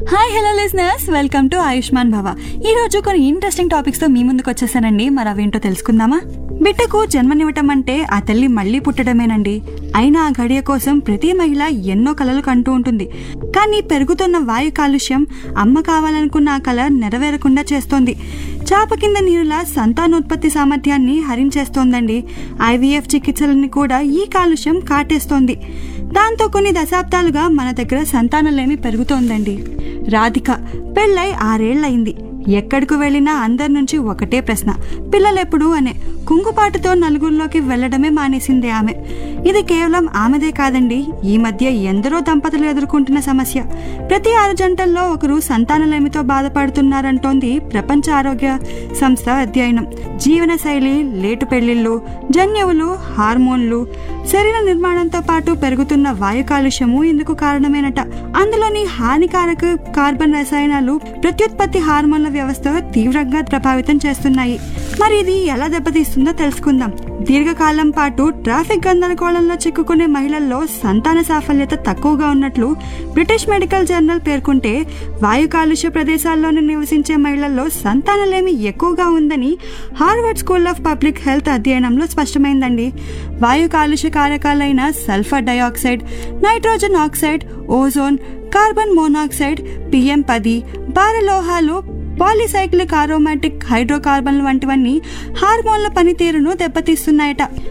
hi hello listeners welcome to Ayushman Bhava ఈ రోజు కొన్ని ఇంట్రెస్టింగ్ టాపిక్స్ తో మీ ముందుకు వచ్చేసానండి మరి అవేంటో తెలుసుకుందామా బిడ్డకు జన్మనివ్వటం అంటే ఆ తల్లి మళ్ళీ పుట్టడమేనండి అయినా ఆ గడియ కోసం ప్రతి మహిళ ఎన్నో కలలు కంటూ ఉంటుంది కానీ పెరుగుతున్న వాయు కాలుష్యం అమ్మ కావాలనుకున్న ఆ కల నెరవేరకుండా చేస్తోంది చాప కింద నీరులా సంతానోత్పత్తి సామర్థ్యాన్ని హరించేస్తోందండి ఐవీఎఫ్ చికిత్సలని కూడా ఈ కాలుష్యం కాటేస్తోంది దాంతో కొన్ని దశాబ్దాలుగా మన దగ్గర సంతానలేమి పెరుగుతోందండి రాధిక పెళ్ళై ఆరేళ్లయింది ఎక్కడికి వెళ్ళినా అందరి నుంచి ఒకటే ప్రశ్న పిల్లలెప్పుడు అనే కుంగుపాటుతో నలుగురిలోకి వెళ్లడమే మానేసింది ఆమె ఇది కేవలం ఆమెదే కాదండి ఈ మధ్య ఎందరో దంపతులు ఎదుర్కొంటున్న సమస్య ప్రతి ఆరు జంటల్లో ఒకరు సంతానలేమితో బాధపడుతున్నారంటోంది ప్రపంచ ఆరోగ్య సంస్థ అధ్యయనం జీవనశైలి లేటు పెళ్లిళ్ళు జన్యువులు హార్మోన్లు శరీర నిర్మాణంతో పాటు పెరుగుతున్న వాయు కాలుష్యము ఇందుకు కారణమేనట అందులోని హానికారక కార్బన్ రసాయనాలు ప్రత్యుత్పత్తి హార్మోన్ల వ్యవస్థ తీవ్రంగా ప్రభావితం చేస్తున్నాయి మరి ఇది ఎలా దెబ్బతీస్తుందో తెలుసుకుందాం దీర్ఘకాలం పాటు ట్రాఫిక్ గందరగోళంలో చిక్కుకునే మహిళల్లో సంతాన సాఫల్యత తక్కువగా ఉన్నట్లు బ్రిటిష్ మెడికల్ జర్నల్ పేర్కొంటే వాయు కాలుష్య ప్రదేశాల్లోనే నివసించే మహిళల్లో సంతానలేమి ఎక్కువగా ఉందని Harvard school of public health అధ్యయనంలో స్పష్టమైందండి వాయు కాలుష్య కారకాలైన sulphur dioxide nitrogen oxide ozone carbon monoxide PM పది భారలోహాలు పాలిసైక్లిక్ ఆరోమాటిక్ హైడ్రోకార్బన్లు వంటివన్నీ హార్మోన్ల పనితీరును దెబ్బతీస్తున్నాయట